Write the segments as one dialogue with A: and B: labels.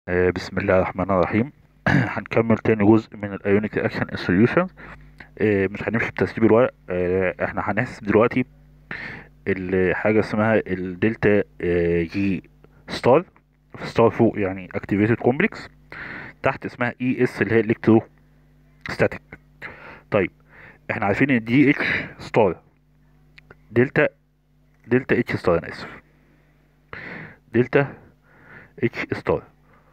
A: آه، بسم الله الرحمن الرحيم هنكمل تاني جزء من الايونيك اكشن سوليوشن مش هنمشي بترتيب الورق آه، احنا هنحسب دلوقتي ال- حاجه اسمها الدلتا آه، جي ستار ستار فوق يعني اكتيفيتد كومبلكس تحت اسمها اي اس اللي هي الكترو ستاتيك طيب احنا عارفين ان دي اتش ستار دلتا دلتا اتش ستار انا اسف دلتا اتش ستار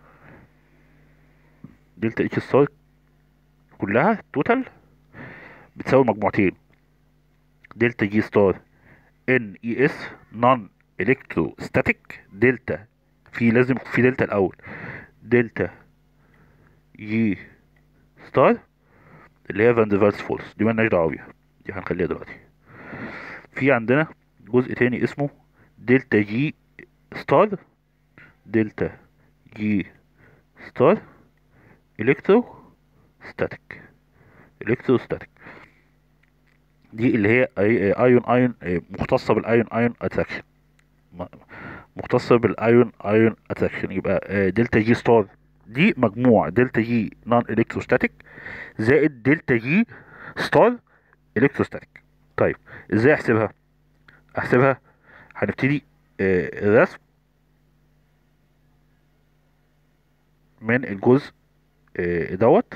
A: دلتا اتش ستار كلها توتال بتساوي مجموعتين دلتا جي ستار ان اي اس نون الكترو ستاتيك دلتا في لازم في دلتا الاول دلتا جي ستار اللي هي فان ديفالس فورس دي مالناش دعوه بيها دي هنخليها دلوقتي في عندنا جزء تاني اسمه دلتا جي ستار دلتا جي ستار الكترو ستاتيك الكترو ستاتيك دي اللي هي أي- ايون ايون آه، مختصه بالايون ايون اتراكشن مختصه بالايون ايون اتراكشن يبقى آه، دلتا جي ستار دي مجموع دلتا جي نون الكتروستاتيك زائد دلتا جي ستار الكتروستاتيك طيب ازاي احسبها احسبها هنبتدي آه، الرسم من الجزء آه، دوت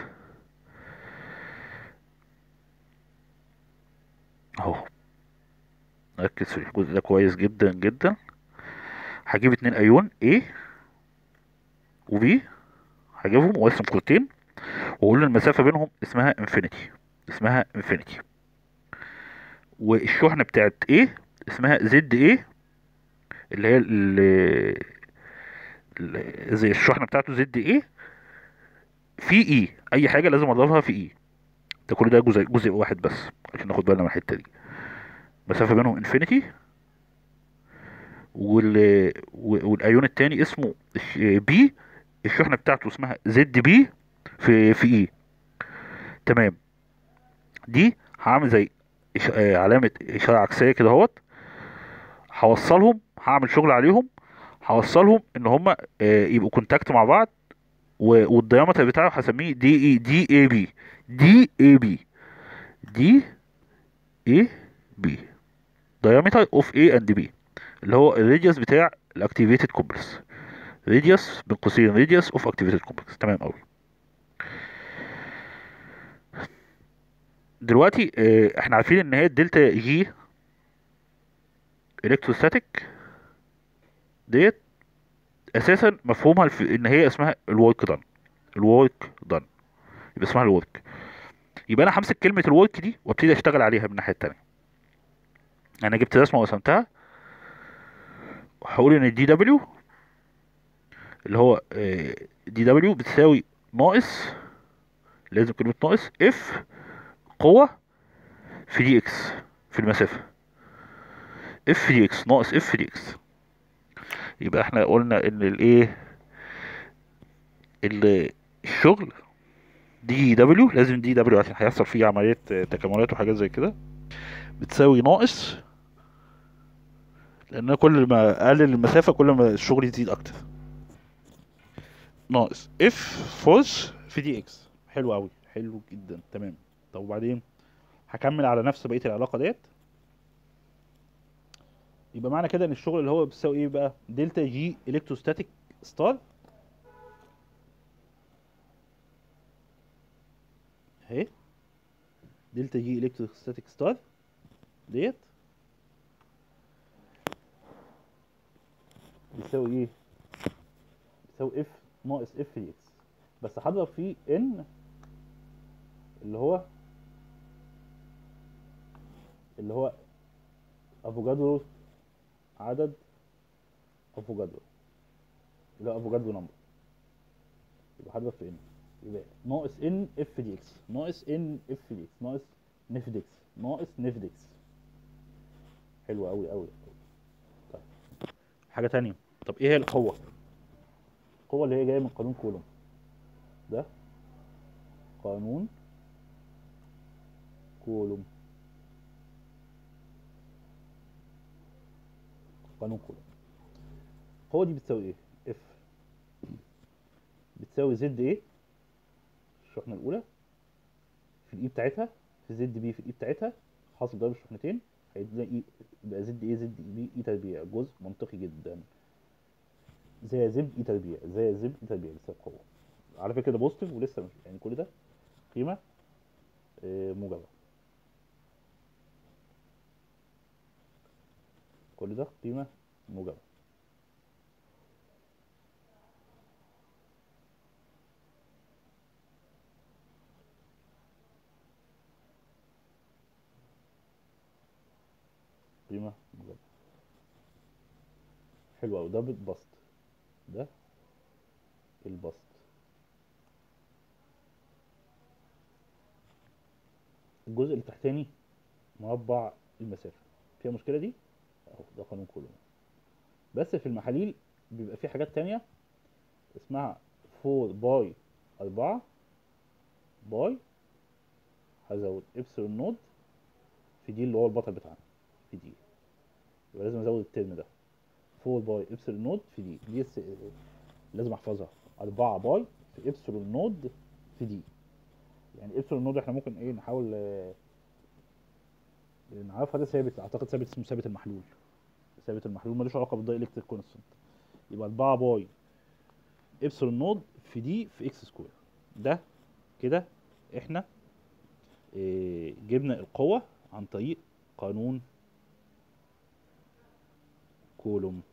A: اهو ركز في الجزء ده كويس جدا جدا هجيب اتنين ايون A و B هجيبهم وارسم كورتين واقول المسافة بينهم اسمها انفينيتي اسمها انفينيتي والشحنة بتاعت A اسمها زد A اللي هي ال- ال- زي الشحنة بتاعته زد A في E اي حاجة لازم اضربها في E ده كل ده جزء جزء واحد بس عشان ناخد بالنا من الحتة دي مسافة بينهم انفينيتي وال والايون التاني اسمه بي الشحنة بتاعته اسمها زد بي في في اي تمام دي هعمل زي إش- آه، علامة إشارة عكسية كده اهوت هوصلهم هعمل شغل عليهم هوصلهم ان هما آه، يبقوا كونتاكت مع بعض و- والديامتر بتاعه هسميه دي اي دي اي بي دي اي بي دي اي بي diameter of A and B اللي هو الراديوس بتاع الاكتيفيتد كومبلكس راديوس بين قوسين راديوس اوف اكتيفيتد كومبلكس تمام قوي دلوقتي آه، احنا عارفين ان هي الدلتا جي الكتروستاتيك ديت اساسا مفهومها الف... ان هي اسمها الورك دان الورك دان يبقى اسمها الورك يبقى انا همسك كلمه الورك دي وابتدي اشتغل عليها من الناحيه التانيه انا جبت رسمه ورسمتها هقول ان الدي دبليو اللي هو دي دبليو بتساوي ناقص لازم كلمة ناقص اف قوة في دي اكس في المسافة اف في دي اكس ناقص اف في دي اكس يبقى احنا قلنا ان الايه ال- الشغل دي دبليو لازم دي دبليو عشان هيحصل فيه عملية آه، تكاملات وحاجات زي كده بتساوي ناقص لان أنا كل ما اقلل المسافة كل ما الشغل يزيد اكتر ناقص اف فورس في دي اكس حلو قوي حلو جدا تمام طب وبعدين هكمل على نفس بقيه العلاقه ديت يبقى معنى كده ان الشغل اللي هو بيساوي ايه بقى دلتا جي الكتروستاتيك ستار اهي دلتا جي الكتروستاتيك ستار ديت بيساوي ايه بيساوي اف ناقص اف دي اكس بس هضرب فيه ان اللي هو اللي هو افوجادرو عدد افوجادرو اللي هو افوجادرو نمبر يبقى هضرب في ان يبقى ناقص ان اف دي اكس ناقص ان اف دي اكس ناقص نف دي اكس ناقص نف دي اكس حلو قوي قوي طيب حاجه تانية طب ايه هي القوه القوه اللي هي جايه من قانون كولوم ده قانون كولوم قانون كولوم القوة دي بتساوي ايه؟ اف بتساوي زد ايه الشحنه الاولى في الاي بتاعتها في زد بي في الاي بتاعتها حاصل ضرب الشحنتين هيلاقي يبقى زد ايه زد بي اي تربيع جزء منطقي جدا زي زب اي تربيع زي زب اي تربيع لسه بقوه على فكره ده بوزيتيف ولسه مش يعني كل ده قيمه آه، موجبه كل ده قيمه موجبه قيمة موجبة حلو أوي ده بالبسط ده البسط الجزء اللي تحتاني مربع المسافة فيها مشكلة دي اهو ده قانون كولوم بس في المحاليل بيبقى في حاجات تانية اسمها 4 باي 4 باي هزود ابسلون نود في دي اللي هو البطل بتاعنا في دي يبقى لازم ازود الترم ده 4 باي ابسلون نود في دي دي الس- لازم احفظها 4 باي في ابسلون نود في دي يعني ابسلون نود احنا ممكن ايه نحاول آه، نعرفها ده ثابت اعتقد ثابت اسمه ثابت المحلول ثابت المحلول ملوش علاقه بالداي الكتريك كونستنت يبقى 4 باي ابسلون نود في دي في اكس سكوير ده كده احنا إيه جبنا القوة عن طريق قانون كولوم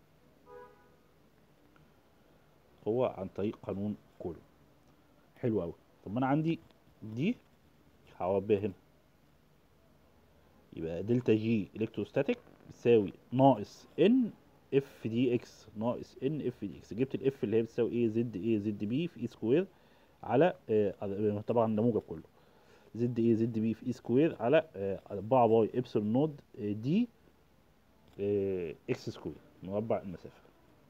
A: قوة عن طريق قانون كولوم حلو أوي طب ما أنا عندي دي هعوض هنا يبقى دلتا جي الكتروستاتيك بتساوي ناقص ان اف دي اكس ناقص ان اف دي اكس جبت الاف اللي هي بتساوي ايه زد ايه زد بي في اي سكوير على آه طبعا ده موجب كله زد ايه زد بي في اي سكوير على آه 4 باي ابسلون نود آه دي آه اكس سكوير مربع المسافه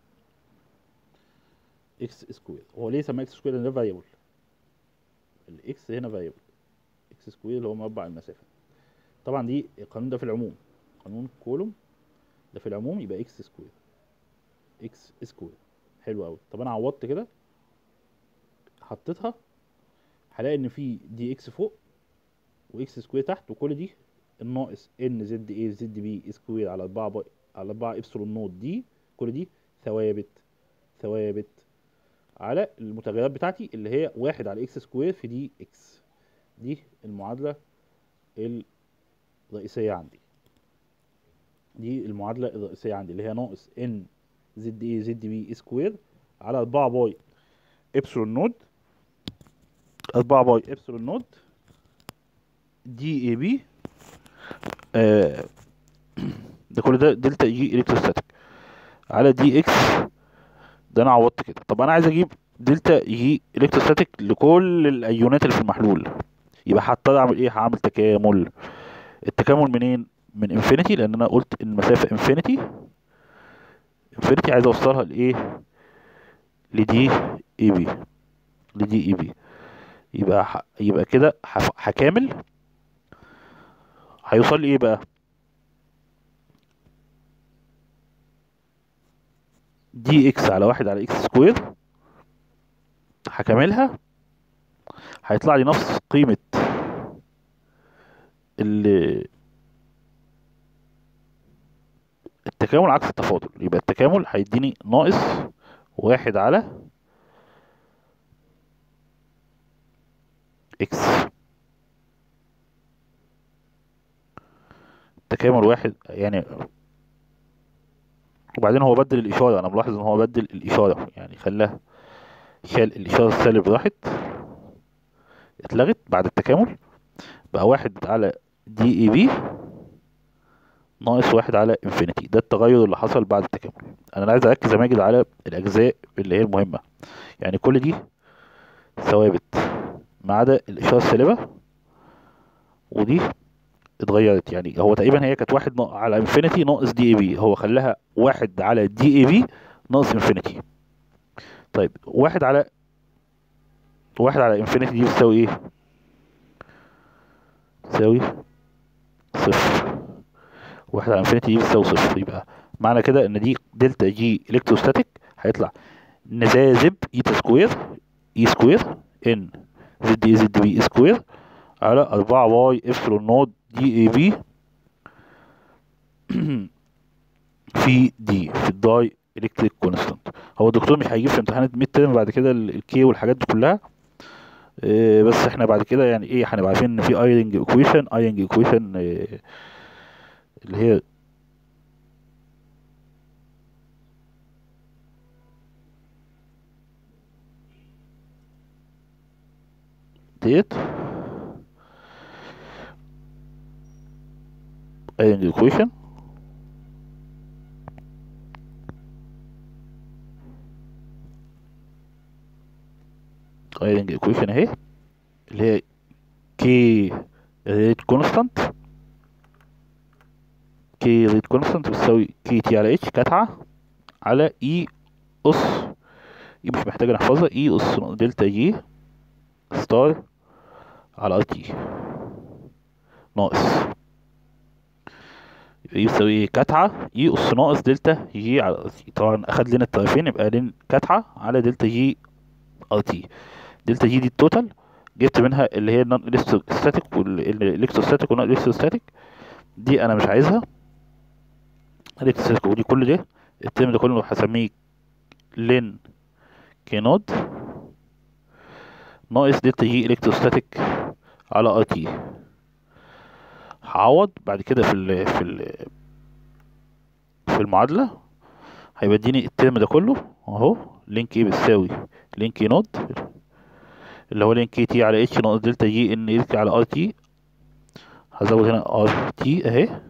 A: اكس سكوير هو ليه سماه اكس سكوير لان ده فاريبل الاكس هنا فاريبل اكس سكوير اللي هو مربع المسافه طبعا دي القانون ده في العموم قانون كولوم ده في العموم يبقى اكس سكوير اكس سكوير حلو قوي طب انا عوضت كده حطيتها هلاقي ان في دي اكس فوق واكس سكوير تحت وكل دي الناقص ان زد اي زد بي سكوير على 4 باي على 4 ابسلون نود دي كل دي ثوابت ثوابت على المتغيرات بتاعتي اللي هي واحد على اكس سكوير في دي اكس دي المعادلة الرئيسية عندي دي المعادلة الرئيسية عندي اللي هي ناقص ان زد اي زد بي سكوير على 4 باي ابسلون نود 4 باي ابسلون نود دي اي بي آه ده كل ده دلتا جي الكتروستاتيك على دي اكس ده انا عوضت كده طب انا عايز اجيب دلتا جي الكتروستاتيك لكل الايونات اللي في المحلول يبقى هضطر اعمل ايه هعمل تكامل التكامل منين من انفينيتي لان انا قلت ان المسافه انفينيتي انفينيتي عايز اوصلها لايه لدي اي بي لدي اي بي يبقى ح... يبقى كده هف- هكامل هيوصل لي ايه بقى دي اكس على واحد على اكس سكوير هكملها هيطلع لي نفس قيمة ال التكامل عكس التفاضل يبقى التكامل هيديني ناقص واحد على اكس تكامل واحد يعني وبعدين هو بدل الإشارة أنا ملاحظ إن هو بدل الإشارة يعني خلاها شال الإشارة السالب راحت اتلغت بعد التكامل بقى واحد على دي اي بي ناقص واحد على انفينيتي ده التغير اللي حصل بعد التكامل انا عايز اركز يا ماجد على الاجزاء اللي هي المهمه يعني كل دي ثوابت ما عدا الاشاره السالبه ودي اتغيرت يعني هو تقريبا هي كانت واحد نا- على انفينيتي ناقص دي اي بي هو خلاها واحد على دي اي بي ناقص انفينيتي طيب واحد على واحد على انفينيتي دي بتساوي ايه تساوي صفر واحد على انفينيتي دي بتساوي صفر يبقى معنى كده ان دي دلتا جي الكتروستاتيك هيطلع نزازب ايتا سكوير اي سكوير ان زد اي زد بي سكوير على أربعة واي ابسلون نود دي اي بي في دي في الداي الكتريك كونستانت هو الدكتور مش هيجيب في امتحان الميد ترم بعد كده الكي والحاجات دي كلها إيه بس احنا بعد كده يعني ايه هنبقى عارفين ان في ايرنج ايكويشن ايرنج ايكويشن إيه اللي هي ديت ايرنج ايكويشن ايرنج ايكويشن اهي اللي هي كي ريت كونستانت كي ريت كونستانت بتساوي كي تي على اتش كاتعة على اي اس اي مش محتاجة نحفظها اي اس دلتا جي ستار على ار تي ناقص يبقى يساوي ايه كاتعة اي اس ناقص دلتا جي على ار تي طبعا اخد لنا الطرفين يبقى لين كاتعة على دلتا جي ار تي دلتا جي دي التوتال جبت منها اللي هي النون الكتروستاتيك والالكتروستاتيك والنون الكتروستاتيك دي انا مش عايزها الكتروستاتيك ودي كل ده الترم ده كله هسميه لين كي نود ناقص دلتا جي الكتروستاتيك على ار تي هعوض بعد كده في ال في ال في المعادلة هيبقى اديني الترم ده كله اهو لينك ايه بتساوي لينك نود اللي هو لينك تي على اتش ناقص دلتا جي ان ال على ار تي هزود هنا ار تي اهي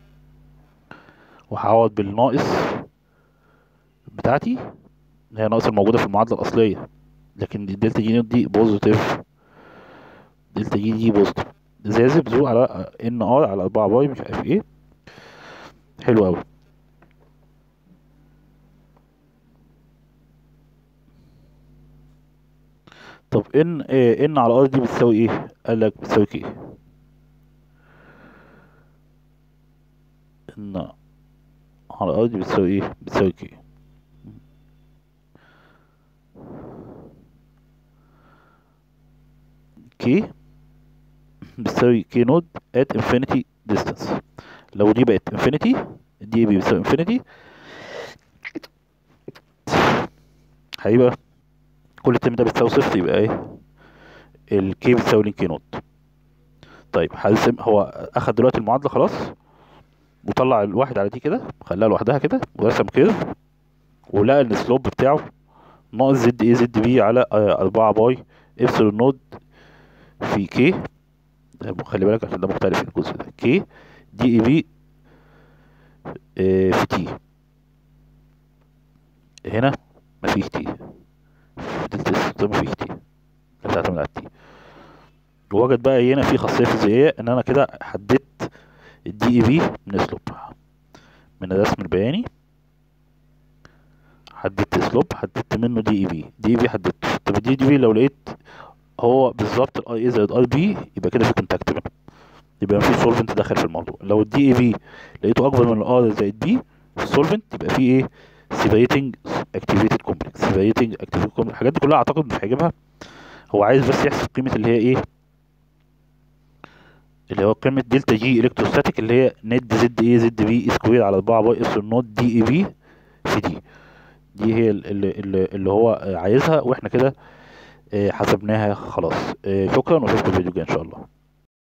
A: وهعوض بالناقص بتاعتي اللي هي ناقص الموجودة في المعادلة الأصلية لكن الدلتا جي نوت دي بوزيتيف دلتا جي دي بوزيتيف زازب بزو على ان ار على أربعة باي مش عارف ايه حلو أوي طب ان إيه ان على ار دي بتساوي ايه قال لك بتساوي كي ان على ار دي بتساوي ايه بتساوي كي كي بتساوي كي نود at infinity distance لو دي بقت infinity دي بي بتساوي infinity هيبقى كل الترم ده بتساوي صفر يبقى ايه الكي بتساوي لين كي نوت طيب هرسم هو اخد دلوقتي المعادله خلاص وطلع الواحد على دي كده خلاها لوحدها كده ورسم كيرف ولقى ان السلوب بتاعه ناقص زد ايه زد بي على أربعة باي ابسلون نود في كي خلي بالك عشان ده مختلف الجزء ده كي دي اي بي في تي هنا مفيش تي دلتا السيستم مفيش تي لا تعتمد على التي ووجد بقى هنا في خاصية فيزيائية ان انا كده حددت الدي اي بي من اسلوب من الرسم البياني حددت اسلوب حددت منه دي اي بي دي اي بي حددته طب الدي اي بي لو لقيت هو بالظبط الاي اي زائد اي بي يبقى كده في كونتاكت بينهم يبقى مفيش سولفنت داخل في الموضوع لو الدي اي بي لقيته اكبر من الار زائد بي في السولفنت يبقى في ايه سيبريتنج اكتيفيتد كومبلكس سيبريتنج اكتيفيتد كومبلكس الحاجات دي كلها اعتقد مش هيجيبها هو عايز بس يحسب قيمه اللي هي ايه اللي هو قيمه دلتا جي الكتروستاتيك اللي هي نت زد اي زد بي سكوير على 4 باي ابسلون نوت دي اي بي في دي دي هي اللي, اللي, اللي هو عايزها واحنا كده حسبناها خلاص شكرا واشوفكم الفيديو الجاي ان شاء الله